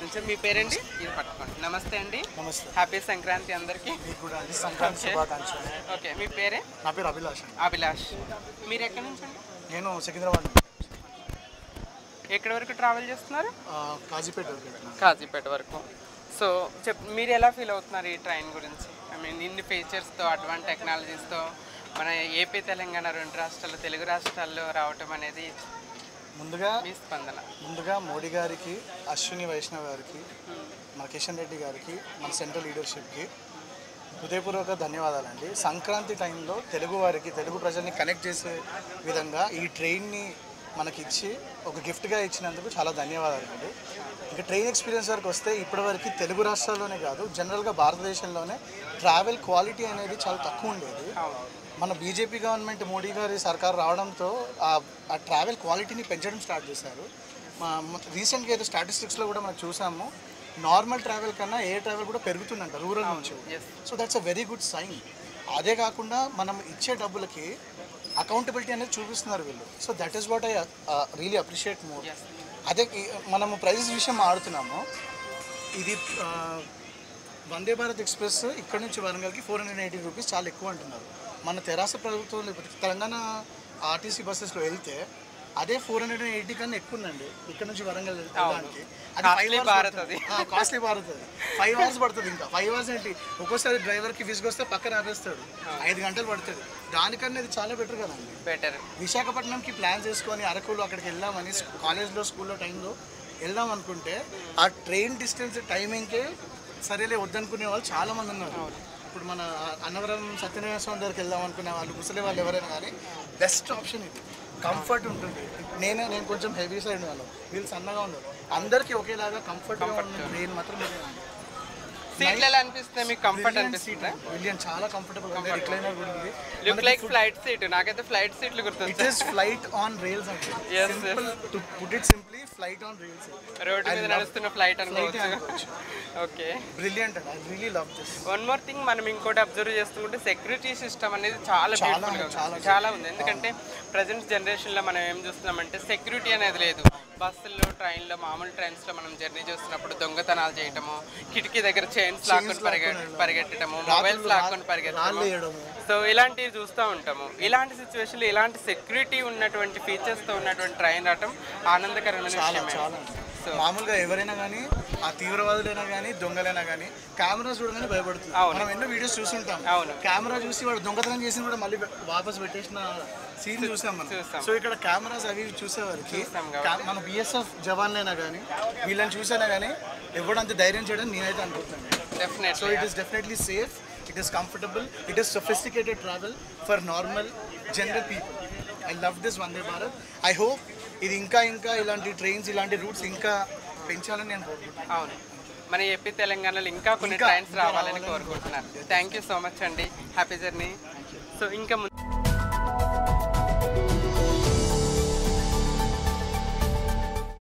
ప్రయత్నించారు మీ పేరండి ఇది పట్టుకోండి నమస్తే అండి నమస్తే హ్యాపీ సంక్రాంతి అందరికీ మీకు కూడా అండి సంక్రాంతి Okay. శుభాకాంక్షలు ఓకే మీ పేరే నా పేరు అభిలాష్ అండి అభిలాష్ మీరు ఎక్కడి నుంచి అండి నేను సికింద్రాబాద్ నుంచి, ఎక్కడి వరకు ట్రావెల్ చేస్తున్నారు ఆ, కాజీపేట వరకు వెళ్తున్నాను. కాజీపేట వరకు సో చెప్ మీరు ఎలా ఫీల్ అవుతున్నారు ఈ ట్రైన్ గురించి ఐ మీన్ ఇన్ని ఫీచర్స్తో అడ్వాన్స్ టెక్నాలజీస్తో మన ఏపీ తెలంగాణ రెండు రాష్ట్రాలు తెలుగు రాష్ట్రాల్లో రావటం అనేది ముందుగా మీ స్పందన ముందుగా మోడీ గారికి అశ్విని వైష్ణవ్ గారికి మన కిషన్ రెడ్డి గారికి మన సెంట్రల్ లీడర్షిప్కి హృదయపూర్వక ధన్యవాదాలండి సంక్రాంతి టైంలో తెలుగు వారికి తెలుగు ప్రజల్ని కనెక్ట్ చేసే విధంగా ఈ ట్రైన్ని మనకి ఇచ్చి ఒక గిఫ్ట్గా ఇచ్చినందుకు చాలా ధన్యవాదాలు అండి ఇంకా ట్రైన్ ఎక్స్పీరియన్స్ వరకు వస్తే ఇప్పటివరకు తెలుగు రాష్ట్రాల్లోనే కాదు జనరల్గా భారతదేశంలోనే ట్రావెల్ క్వాలిటీ అనేది చాలా తక్కువ ఉండేది మన బీజేపీ గవర్నమెంట్ మోడీ గారి సర్కార్ రావడంతో ఆ- ఆ ట్రావెల్ క్వాలిటీని పెంచడం స్టార్ట్ చేశారు మా రీసెంట్గా ఏదో స్టాటిస్టిక్స్లో కూడా మనం చూసాము నార్మల్ ట్రావెల్ కన్నా ఏ ట్రావెల్ కూడా పెరుగుతుందంట రూరల్ నుంచి yes so that's a very good sign అదే కాకుండా మనం ఇచ్చే డబ్బులకి అకౌంటబిలిటీ అనేది చూపిస్తున్నారు వీళ్ళు so that is what I really appreciate more yes అదే ఈ- మనము ప్రైజెస్ విషయం ఆడుతున్నాము ఇది ఆ, వందే భారత్ ఎక్స్ప్రెస్ ఇక్కడ నుంచి వరంగల్కి ఫోర్ హండ్రెడ్ ఎయిటీ రూపీస్ చాలా ఎక్కువ అంటున్నారు మన తెరాస ప్రభుత్వం లేకపోతే తెలంగాణ ఆర్టీసీ బస్సెస్లో వెళ్తే అదే ఫోర్ హండ్రెడ్ ఎయిటీ కన్నా ఎక్కువ ఉందండి ఇక్కడ నుంచి వరంగల్ వెళ్ళడానికి Costly భారత్ అది. కాస్ట్లీ భారత్ అది ఫైవ్ అవర్స్ పడుతుంది ఇంకా ఫైవ్ అవర్స్ ఏంటి ఒక్కోసారి డ్రైవర్కి విసుగొస్తే పక్కన ఆపేస్తాడు ఐదు గంటలు పడుతుంది దానికన్నా ఇది చాలా బెటర్ కదండి బెటర్ విశాఖపట్నంకి ప్లాన్ చేసుకొని అరకులో అక్కడికి వెళ్దామని స్కూ- కాలేజ్లో స్కూల్లో టైంలో వెళ్దాం అనుకుంటే ఆ ట్రైన్ డిస్టెన్స్ టైమింగ్కే సరేలే వద్దనుకునే వాళ్ళు చాలా మంది ఉన్నారు ఇప్పుడు మన అన్నవరం సత్యనారాయణ స్వామి దగ్గరికి వెళ్దాం అనుకునే వాళ్ళు ముసలి వాళ్ళు ఎవరైనా కానీ బెస్ట్ ఆప్షన్ ఇది కంఫర్ట్ ఉంటుంది నేనే నేను కొంచెం హెవీ సైడ్ ఉన్నాను వీళ్ళు సన్నగా ఉన్నారు అందరికీ ఒకేలాగా కంఫర్ట్గా ఉన్న ట్రైన్ మాత్రం సీట్లు ఎలా అనిపిస్తుంది మీకు కంఫర్ట్ అనిపిస్తుందా విలియన్ చాలా కంఫర్టబుల్ ఉంది రిక్లైనర్ కూడా ఉంది లుక్ లైక్ ఫ్లైట్ సీట్ నాకైతే ఫ్లైట్ సీట్లు ఇట్ గుర్తొస్తాయి ఈస్ ఫ్లైట్ ఆన్ రైల్స్ అంటే Yes, simple to put it simply flight on rails road మీద నడుస్తున్న ఫ్లైట్ ఫ్లైట్ అనుకోవచ్చు ఓకే బ్రిలియంట్ అండి I really love this one more thing మనం ఇంకోటి అబ్జర్వ్ చేస్తుంటే సెక్యూరిటీ సిస్టమ్ అనేది చాలా చాలా, బ్యూటిఫుల్ గా చాలా. ఉంది చాలా ఉంది ఎందుకంటే ప్రజెంట్ జనరేషన్ లో మనం ఏం చూస్తున్నామంటే సెక్యూరిటీ అనేది లేదు బస్సుల్లో ట్రైన్లో మామూలు ట్రైన్స్ లో మనం జర్నీ చేస్తున్నప్పుడు దొంగతనాలు చేయటము కిటికీ దగ్గర చైన్స్ లాక్కొని పరిగె పరిగెట్టడము మొబైల్స్ లాక్కొని పరిగెట్టడము రాళ్ళు వేయడము సో ఇలాంటివి చూస్తూ ఉంటాము ఇలాంటి సిచ్యువేషన్లో ఇలాంటి సెక్యూరిటీ ఉన్నటువంటి ఫీచర్స్తో ఉన్నటువంటి ట్రైన్ రావటం ఆనందకరమైన చాలా విషయమే చాలా మామూలుగా ఎవరైనా కానీ ఆ తీవ్రవాదులైనా కానీ దొంగలైనా కానీ కెమెరా చూడగానే భయపడుతుంది అవును. మనం ఎన్నో వీడియోస్ చూస్తుంటాం అవును. కెమెరా చూసి వాడు దొంగతనం చేసి కూడా మళ్ళీ వాపస్ పెట్టేసిన సీన్ చూసాం మనం చూస్తాం. సో ఇక్కడ కెమెరాస్ అవి ఇవి చూసేవారికి చూస్తాం కా- మన బిఎస్ఎఫ్ జవాన్లైనా కానీ వీళ్ళని చూసైనా కానీ ఎవడంత ధైర్యం చేయడం నేనైతే అనుకుంటున్నాను So definitely it is definitely safe, it is comfortable, it is sophisticated travel for normal general people. I love this Vande Bharat. I hope ఇది ఇంకా ఇంకా ఇలాంటి ట్రైన్స్ ఇలాంటి రూట్స్ ఇంకా పెంచాలని నేను కోరుకుంటున్నాను అవును మన ఏపీ తెలంగాణలో ఇంకా కొన్ని ఇంకా- ట్రైన్స్ ఇంకా రావాలని రావాలని కోరుకుంటున్నాను థ్యాంక్ యూ సో మచ్ అండి హ్యాపీ జర్నీ సో ఇంకా ముందు